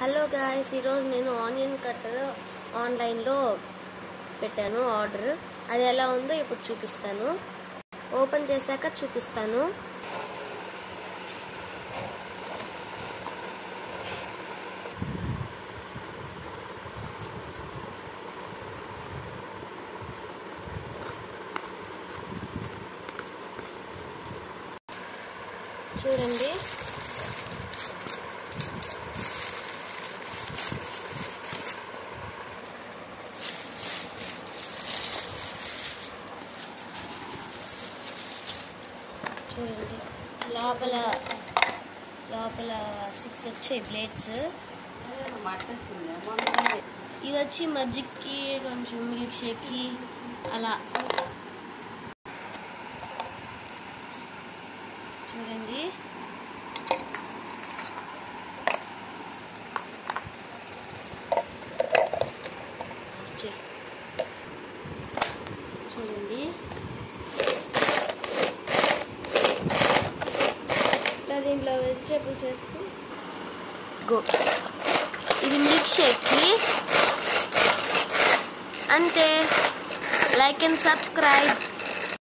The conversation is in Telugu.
హలో గాయస్ ఈరోజు నేను ఆనియన్ కట్టర్ ఆన్లైన్లో పెట్టాను ఆర్డర్ అది ఎలా ఉందో ఇప్పుడు చూపిస్తాను ఓపెన్ చేశాక చూపిస్తాను చూడండి చూడండి లోపల లోపల సిక్స్ వచ్చాయి బ్లేడ్స్ ఇది వచ్చి మజ్జిగ్కి కొంచెం మిల్క్ షేక్కి అలా చూడండి చే- చూడండి ఇలా దీంట్లో వెజిటేబుల్స్ వేసుకుని గో ఇది మిల్క్ షేక్కి అంతే లైక్ అండ్ సబ్స్క్రైబ్